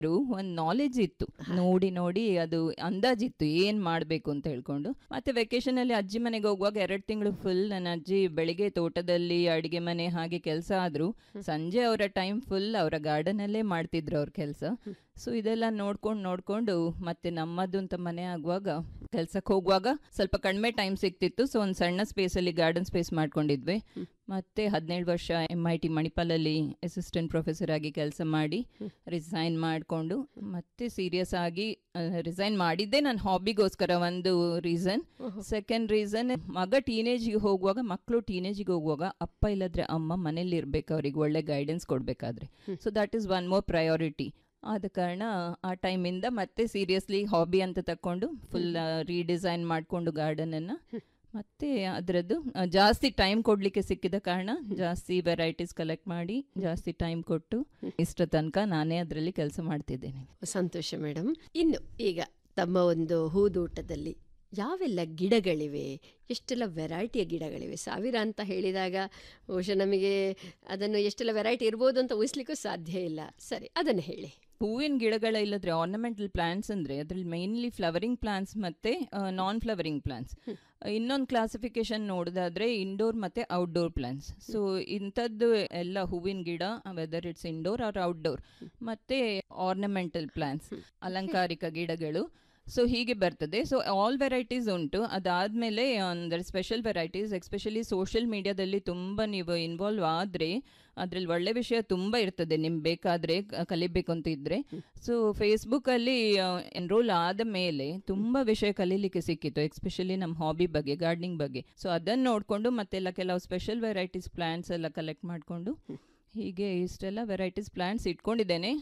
ಒಂದು ನಾಲೆಜ್ ಇತ್ತು ನೋಡಿ ನೋಡಿ ಅದು ಅಂದಾಜಿತ್ತು ಏನ್ ಮಾಡ್ಬೇಕು ಅಂತ ಹೇಳ್ಕೊಂಡು ಮತ್ತೆ ವೆಕೇಶನ್ ಅಲ್ಲಿ ಅಜ್ಜಿ ಮನೆಗೆ ಹೋಗುವಾಗ ಎರಡು ತಿಂಗಳು ಫುಲ್ ನನ್ನ ಅಜ್ಜಿ ಬೆಳಿಗ್ಗೆ ತೋಟದಲ್ಲಿ ಅಡಿಗೆ ಮನೆ ಹಾಗೆ ಕೆಲಸ ಆದ್ರು ಸಂಜೆ ಅವರ ಟೈಮ್ ಫುಲ್ ಅವರ ಗಾರ್ಡನ್ ಅಲ್ಲೇ ಮಾಡ್ತಿದ್ರು ಅವ್ರ ಕೆಲಸ ಸೊ ಇದೆಲ್ಲ ನೋಡ್ಕೊಂಡು ನೋಡ್ಕೊಂಡು ಮತ್ತೆ ನಮ್ಮದು ಅಂತ ಮನೆ ಆಗುವಾಗ ಕೆಲ್ಸಕ್ಕೆ ಹೋಗುವಾಗ ಸ್ವಲ್ಪ ಕಡಿಮೆ ಟೈಮ್ ಸಿಕ್ತಿತ್ತು ಸೊ ಒಂದು ಸಣ್ಣ ಸ್ಪೇಸ್ ಅಲ್ಲಿ ಗಾರ್ಡನ್ ಸ್ಪೇಸ್ ಮಾಡ್ಕೊಂಡಿದ್ವಿ ಮತ್ತೆ ಹದಿನೇಳು ವರ್ಷ ಎಮ್ ಐ ಟಿ ಮಣಿಪಾಲಲ್ಲಿ ಅಸಿಸ್ಟೆಂಟ್ ಪ್ರೊಫೆಸರ್ ಆಗಿ ಕೆಲಸ ಮಾಡಿ ರಿಸೈನ್ ಮಾಡಿಕೊಂಡು ಮತ್ತೆ ಸೀರಿಯಸ್ ಆಗಿ ರಿಸೈನ್ ಮಾಡಿದ್ದೆ ನನ್ನ ಹಾಬಿಗೋಸ್ಕರ ಒಂದು ರೀಸನ್ ಸೆಕೆಂಡ್ ರೀಸನ್ ಮಗ ಟೀನೇಜ್ಗೆ ಹೋಗುವಾಗ ಮಕ್ಕಳು ಟೀನೇಜ್ಗೆ ಹೋಗುವಾಗ ಅಪ್ಪ ಇಲ್ಲದ್ರೆ ಅಮ್ಮ ಮನೇಲಿ ಇರ್ಬೇಕು ಅವ್ರಿಗೆ ಒಳ್ಳೆ ಗೈಡೆನ್ಸ್ ಕೊಡಬೇಕಾದ್ರೆ so that is one more priority ಆದ ಕಾರಣ ಆ ಟೈಮಿಂದ ಮತ್ತೆ ಸೀರಿಯಸ್ಲಿ ಹಾಬಿ ಅಂತ ತಕೊಂಡು ಫುಲ್ ರೀಡಿಸೈನ್ ಮಾಡಿಕೊಂಡು ಗಾರ್ಡನನ್ನು ಮತ್ತೆ ಅದರದ್ದು ಆ, ಜಾಸ್ತಿ ಟೈಮ್ ಕೊಡಲಿಕ್ಕೆ ಸಿಕ್ಕಿದ ಕಾರಣ ಜಾಸ್ತಿ ವೆರೈಟೀಸ್ ಕಲೆಕ್ಟ್ ಮಾಡಿ ಜಾಸ್ತಿ ಟೈಮ್ ಕೊಟ್ಟು ಇಷ್ಟ ತನಕ ನಾನೇ ಅದರಲ್ಲಿ ಕೆಲಸ ಮಾಡ್ತಿದ್ದೇನೆ ಸಂತೋಷ ಮೇಡಮ್ ಇನ್ನು ಈಗ ತಮ್ಮ ಒಂದು ಹೂದೋಟದಲ್ಲಿ ಯಾವೆಲ್ಲ ಗಿಡಗಳಿವೆ ಎಷ್ಟೆಲ್ಲ ವೆರೈಟಿಯ ಗಿಡಗಳಿವೆ ಸಾವಿರ ಅಂತ ಹೇಳಿದಾಗ ಬಹುಶಃ ನಮಗೆ ಅದನ್ನು ಎಷ್ಟೆಲ್ಲ ವೆರೈಟಿ ಇರ್ಬೋದು ಅಂತ ಊಹಿಸ್ಲಿಕ್ಕೂ ಸಾಧ್ಯ ಇಲ್ಲ ಸರಿ ಅದನ್ನು ಹೇಳಿ ಹೂವಿನ ಗಿಡಗಳ ಇಲ್ಲದ್ರೆ ಆರ್ನಮೆಂಟಲ್ ಪ್ಲಾಂಟ್ಸ್ ಅಂದ್ರೆ ಅದ್ರಲ್ಲಿ ಮೇನ್ಲಿ ಫ್ಲವರಿಂಗ್ ಪ್ಲಾಂಟ್ಸ್ ಮತ್ತೆ ನಾನ್ ಫ್ಲವರಿಂಗ್ ಪ್ಲಾಂಟ್ಸ್ ಇನ್ನೊಂದು ಕ್ಲಾಸಿಫಿಕೇಶನ್ ನೋಡೋದಾದ್ರೆ ಇಂಡೋರ್ ಮತ್ತೆ ಔಟ್ಡೋರ್ ಪ್ಲಾಂಟ್ಸ್ ಸೊ ಇಂಥದ್ದು ಎಲ್ಲ ಹೂವಿನ ಗಿಡ whether it's indoor or outdoor ಮತ್ತೆ ಆರ್ನಮೆಂಟಲ್ ಪ್ಲಾಂಟ್ಸ್ ಅಲಂಕಾರಿಕ ಗಿಡಗಳು ಸೊ ಹೀಗೆ ಬರ್ತದೆ ಸೊ ಆಲ್ ವೆರೈಟೀಸ್ ಉಂಟು ಅದಾದಮೇಲೆ ಅಂದರೆ ಸ್ಪೆಷಲ್ ವೆರೈಟೀಸ್ ಎಸ್ಪೆಷಲಿ ಸೋಷಿಯಲ್ ಮೀಡಿಯಾದಲ್ಲಿ ತುಂಬ ನೀವು ಇನ್ವಾಲ್ವ್ ಆದರೆ ಅದರಲ್ಲಿ ಒಳ್ಳೆ ವಿಷಯ ತುಂಬ ಇರ್ತದೆ ನಿಮ್ಗೆ ಬೇಕಾದರೆ ಕಲಿಬೇಕು ಅಂತ ಇದ್ದರೆ ಸೊ ಫೇಸ್ಬುಕ್ಕಲ್ಲಿ ಎನ್ರೋಲ್ ಆದ ಮೇಲೆ ತುಂಬ ವಿಷಯ ಕಲೀಲಿಕ್ಕೆ ಸಿಕ್ಕಿತ್ತು ಎಸ್ಪೆಷಲಿ ನಮ್ಮ ಹಾಬಿ ಬಗ್ಗೆ ಗಾರ್ಡನಿಂಗ್ ಬಗ್ಗೆ ಸೊ ಅದನ್ನು ನೋಡಿಕೊಂಡು ಮತ್ತೆಲ್ಲ ಕೆಲವು ಸ್ಪೆಷಲ್ ವೆರೈಟೀಸ್ ಪ್ಲ್ಯಾಂಟ್ಸ್ ಎಲ್ಲ ಕಲೆಕ್ಟ್ ಮಾಡಿಕೊಂಡು ಹೀಗೆ ಇಷ್ಟೆಲ್ಲ ವೆರೈಟೀಸ್ ಪ್ಲ್ಯಾಂಟ್ಸ್ ಇಟ್ಕೊಂಡಿದ್ದೇನೆ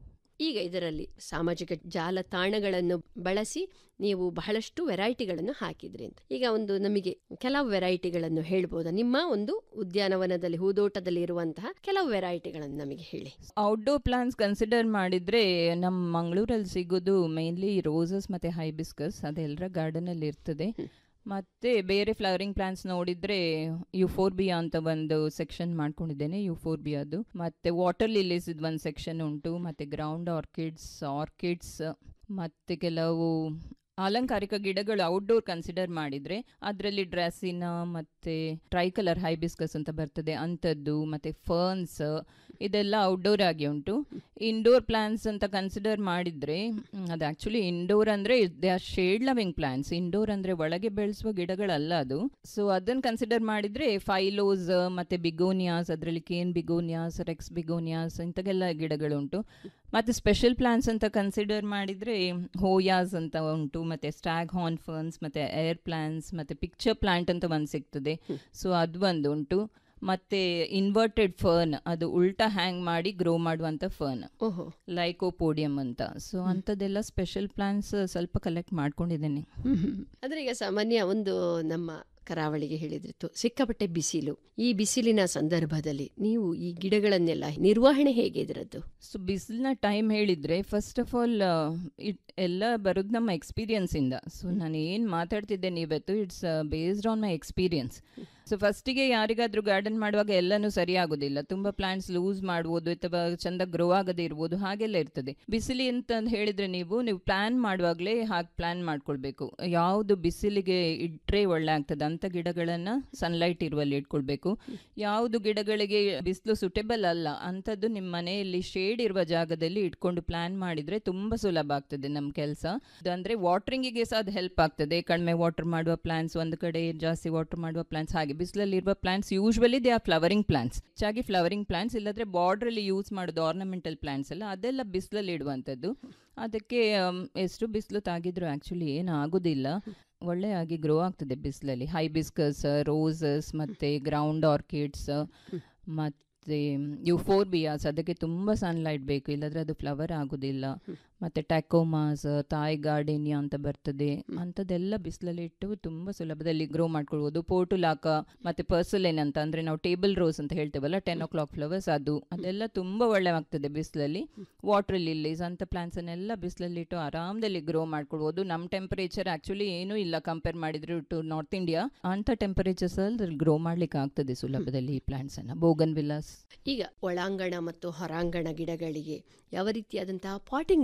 ಈಗ ಇದರಲ್ಲಿ ಸಾಮಾಜಿಕ ಜಾಲತಾಣಗಳನ್ನು ಬಳಸಿ ನೀವು ಬಹಳಷ್ಟು ವೆರೈಟಿಗಳನ್ನು ಹಾಕಿದ್ರಿ ಅಂತ ಈಗ ಒಂದು ನಮಗೆ ಕೆಲವು ವೆರೈಟಿಗಳನ್ನು ಹೇಳ್ಬೋದಾ ನಿಮ್ಮ ಒಂದು ಉದ್ಯಾನವನದಲ್ಲಿ ಹೂದೋಟದಲ್ಲಿ ಇರುವಂತಹ ಕೆಲವು ವೆರೈಟಿಗಳನ್ನು ನಮಗೆ ಹೇಳಿ ಔಟ್ಡೋರ್ ಪ್ಲಾಂಟ್ಸ್ ಕನ್ಸಿಡರ್ ಮಾಡಿದ್ರೆ ನಮ್ಮ ಮಂಗಳೂರಲ್ಲಿ ಸಿಗೋದು ಮೇನ್ಲಿ ರೋಸಸ್ ಮತ್ತೆ ಹೈಬಿಸ್ಕಸ್ ಅದೆಲ್ಲರ ಗಾರ್ಡನ್ ಅಲ್ಲಿ ಇರ್ತದೆ ಮತ್ತೆ ಬೇರೆ ಫ್ಲವರಿಂಗ್ ಪ್ಲಾಂಟ್ಸ್ ನೋಡಿದ್ರೆ ಯುಫೋರ್ಬಿಯಾ ಅಂತ ಒಂದು ಸೆಕ್ಷನ್ ಮಾಡ್ಕೊಂಡಿದ್ದೇನೆ ಯುಫೋರ್ಬಿಯಾದು ಮತ್ತೆ ವಾಟರ್ ಲಿಲೀಸ್ ಒಂದು ಸೆಕ್ಷನ್ ಉಂಟು ಮತ್ತೆ ಗ್ರೌಂಡ್ ಆರ್ಕಿಡ್ಸ್ ಆರ್ಕಿಡ್ಸ್ ಮತ್ತೆ ಕೆಲವು ಅಲಂಕಾರಿಕ ಗಿಡಗಳು ಔಟ್ಡೋರ್ ಕನ್ಸಿಡರ್ ಮಾಡಿದ್ರೆ ಅದರಲ್ಲಿ ಡ್ರೆಸ್ಸಿನ ಮತ್ತೆ ಟ್ರೈ ಕಲರ್ ಹೈಬಿಸ್ಕಸ್ ಅಂತ ಬರ್ತದೆ ಅಂಥದ್ದು ಮತ್ತೆ ಫರ್ನ್ಸ್ ಇದೆಲ್ಲ ಔಟ್ಡೋರ್ ಆಗಿ ಉಂಟು ಇಂಡೋರ್ ಪ್ಲಾಂಟ್ಸ್ ಅಂತ ಕನ್ಸಿಡರ್ ಮಾಡಿದ್ರೆ ಮ್, ಅದು ಆಕ್ಚುಲಿ ಇಂಡೋರ್ ಅಂದ್ರೆ they are shade loving plants indoor ಅಂದ್ರೆ ಒಳಗೆ ಬೆಳೆಸುವ ಗಿಡಗಳಲ್ಲ ಅದು ಸೊ ಅದನ್ನ ಕನ್ಸಿಡರ್ ಮಾಡಿದ್ರೆ ಫೈಲೋಸ್ ಮತ್ತೆ ಬಿಗೋನಿಯಾಸ್ ಅದರಲ್ಲಿ ಕೇನ್ ಬಿಗೋನಿಯಾಸ್ ರೆಕ್ಸ್ ಬಿಗೋನಿಯಾಸ್ ಇಂಥಗೆಲ್ಲ ಗಿಡಗಳುಂಟು ಮತ್ತೆ ಸ್ಪೆಷಲ್ ಪ್ಲಾಂಟ್ಸ್ ಅಂತ ಕನ್ಸಿಡರ್ ಮಾಡಿದ್ರೆ ಹೋಯಾಸ್ ಅಂತ ಉಂಟು ಮತ್ತೆ ಸ್ಟ್ಯಾಗ್ ಹಾರ್ನ್ ಫರ್ನ್ಸ್ ಮತ್ತೆ ಏರ್ ಪ್ಲಾಂಟ್ಸ್ ಮತ್ತೆ ಪಿಕ್ಚರ್ ಪ್ಲಾಂಟ್ ಅಂತ ಒಂದು ಸಿಗ್ತದೆ ಸೊ ಅದು ಒಂದು ಉಂಟು ಮತ್ತೆ ಇನ್ವರ್ಟೆಡ್ ಫರ್ನ್ ಅದು ಉಲ್ಟಾ ಹ್ಯಾಂಗ್ ಮಾಡಿ ಗ್ರೋ ಮಾಡುವಂತ ಫರ್ನ್ ಓಹೋ ಲೈಕೋಪೋಡಿಯಂ ಅಂತ ಸೊ ಅಂಥದ್ದೆಲ್ಲ ಸ್ಪೆಷಲ್ ಪ್ಲಾಂಟ್ಸ್ ಸ್ವಲ್ಪ ಕಲೆಕ್ಟ್ ಮಾಡ್ಕೊಂಡಿದ್ದೇನೆ ಅಂದ್ರೆ ಈಗ ಸಾಮಾನ್ಯ ಒಂದು ನಮ್ಮ ಕರಾವಳಿಗೆ ಹೇಳಿದ್ರಿತ್ತು ಸಿಕ್ಕಾಪಟ್ಟೆ ಬಿಸಿಲು ಈ ಬಿಸಿಲಿನ ಸಂದರ್ಭದಲ್ಲಿ ನೀವು ಈ ಗಿಡಗಳನ್ನೆಲ್ಲ ನಿರ್ವಹಣೆ ಹೇಗೆ ಇದರದ್ದು ಸೊ ಬಿಸಿಲಿನ ಟೈಮ್ ಹೇಳಿದ್ರೆ ಫಸ್ಟ್ ಆಫ್ ಆಲ್ ಎಲ್ಲ ಬರೋದು ನಮ್ಮ ಎಕ್ಸ್ಪೀರಿಯನ್ಸ್ ಇಂದ ಸೊ ನಾನು ಏನು ಮಾತಾಡ್ತಿದ್ದೇನೆ ಇವತ್ತು it's based on my experience so ಫಸ್ಟಿಗೆ ಯಾರಿಗಾದ್ರೂ ಗಾರ್ಡನ್ ಮಾಡುವಾಗ ಎಲ್ಲನೂ ಸರಿ ಆಗೋದಿಲ್ಲ ತುಂಬಾ ಪ್ಲಾಂಟ್ಸ್ ಲೂಸ್ ಮಾಡ್ಬೋದು ಅಥವಾ ಚಂದ ಗ್ರೋ ಆಗದೆ ಇರ್ಬೋದು ಹಾಗೆಲ್ಲ ಇರ್ತದೆ ಬಿಸಿಲಿ ಅಂತ ಹೇಳಿದ್ರೆ ನೀವು ನೀವು ಪ್ಲಾನ್ ಮಾಡುವಾಗಲೇ ಹಾಗೆ ಪ್ಲಾನ್ ಮಾಡ್ಕೊಳ್ಬೇಕು ಯಾವುದು ಬಿಸಿಲಿಗೆ ಇಟ್ರೆ ಒಳ್ಳೆ ಆಗ್ತದೆ ಅಂತ ಗಿಡಗಳನ್ನ ಸನ್ಲೈಟ್ ಇರುವಲ್ಲಿ ಇಟ್ಕೊಳ್ಬೇಕು ಯಾವುದು ಗಿಡಗಳಿಗೆ ಬಿಸಿಲು ಸುಟೇಬಲ್ ಅಲ್ಲ ಅಂಥದ್ದು ನಿಮ್ಮ ಮನೆಯಲ್ಲಿ ಶೇಡ್ ಇರುವ ಜಾಗದಲ್ಲಿ ಇಟ್ಕೊಂಡು ಪ್ಲಾನ್ ಮಾಡಿದ್ರೆ ತುಂಬಾ ಸುಲಭ ಆಗ್ತದೆ ನಮ್ಮ ಕೆಲಸ ಅಂದ್ರೆ ವಾಟರಿಂಗಿಗೆ ಸಹ ಅದು ಹೆಲ್ಪ್ ಆಗ್ತದೆ ಕಡಿಮೆ ವಾಟರ್ ಮಾಡುವ ಪ್ಲಾಂಟ್ಸ್ ಒಂದು ಕಡೆ ಜಾಸ್ತಿ ವಾಟರ್ ಮಾಡುವ ಪ್ಲಾಂಟ್ಸ್ ಹಾಗೆ ಬಿಸಿಲಲ್ಲಿ ಇರುವ plants usually they are flowering plants ಹೆಚ್ಚಾಗಿ ಫ್ಲವರಿಂಗ್ ಪ್ಲಾಂಟ್ಸ್ ಇಲ್ಲದ್ರೆ ಬಾರ್ಡರ್ ಅಲ್ಲಿ ಯೂಸ್ ಮಾಡೋದು ಆರ್ನಮೆಂಟಲ್ ಪ್ಲಾಂಟ್ಸ್ ಎಲ್ಲ ಅದೆಲ್ಲ ಬಿಸಿಲಲ್ಲಿ ಇಡುವಂಥದ್ದು ಅದಕ್ಕೆ ಆಮ್, ಎಷ್ಟು ಬಿಸಿಲು ತಾಗಿದ್ರು ಆಕ್ಚುಲಿ ಏನು ಆಗೋದಿಲ್ಲ ಒಳ್ಳೆಯಾಗಿ ಗ್ರೋ ಆಗ್ತದೆ ಬಿಸಿಲಲ್ಲಿ ಹೈಬಿಸ್ಕಸ್ ರೋಸಸ್ ಮತ್ತೆ ಗ್ರೌಂಡ್ ಆರ್ಕಿಡ್ಸ್ ಮತ್ತೆ ಯುಫೋರ್ಬಿಯಾಸ್ ಅದಕ್ಕೆ ತುಂಬ ಸನ್ಲೈಟ್ ಬೇಕು ಇಲ್ಲದ್ರೆ ಅದು ಫ್ಲವರ್ ಆಗೋದಿಲ್ಲ ಮತ್ತೆ ಟ್ಯಾಕೋಮಾಸ್ ತಾಯ್ ಗಾರ್ಡೇನಿಯಾ ಅಂತ ಬರ್ತದೆ ಅಂಥದ್ದೆಲ್ಲ ಬಿಸಿಲಲ್ಲಿ ಇಟ್ಟು ತುಂಬ ಸುಲಭದಲ್ಲಿ ಗ್ರೋ ಮಾಡ್ಕೊಳ್ಬೋದು ಪೋರ್ಟುಲಾಕ ಮತ್ತೆ ಪರ್ಸಲೆನ್ ಅಂತ ಅಂದ್ರೆ ನಾವು ಟೇಬಲ್ ರೋಸ್ ಅಂತ ಹೇಳ್ತೇವಲ್ಲ ಟೆನ್ ಓ ಕ್ಲಾಕ್ ಫ್ಲವರ್ಸ್ ಅದು ಅದೆಲ್ಲ ತುಂಬ ಒಳ್ಳೆವಾಗ್ತದೆ ಬಿಸಿಲಲ್ಲಿ ವಾಟರ್ ಲಿಲ್ಲೀಸ್ ಅಂತ ಪ್ಲಾಂಟ್ಸ್ ಅನ್ನೆಲ್ಲ ಬಿಸಿಲಲ್ಲಿ ಇಟ್ಟು ಆರಾಮದಲ್ಲಿ ಗ್ರೋ ಮಾಡ್ಕೊಳ್ಬೋದು ನಮ್ಮ ಟೆಂಪರೇಚರ್ ಆಕ್ಚುಲಿ ಏನೂ ಇಲ್ಲ ಕಂಪೇರ್ ಮಾಡಿದ್ರೆ ಟು ನಾರ್ತ್ ಇಂಡಿಯಾ ಅಂತ ಟೆಂಪರೇಚರ್ಸ್ ಅಲ್ಲಿ ಗ್ರೋ ಮಾಡ್ಲಿಕ್ಕೆ ಆಗ್ತದೆ ಸುಲಭದಲ್ಲಿ ಈ ಪ್ಲಾಂಟ್ಸ್ ಅನ್ನ ಬೋಗನ್ ವಿಲಾಸ್ ಈಗ ಒಳಾಂಗಣ ಮತ್ತು ಹೊರಾಂಗಣ ಗಿಡಗಳಿಗೆ ಯಾವ ರೀತಿಯಾದಂತಹ ಪಾಟಿಂಗ್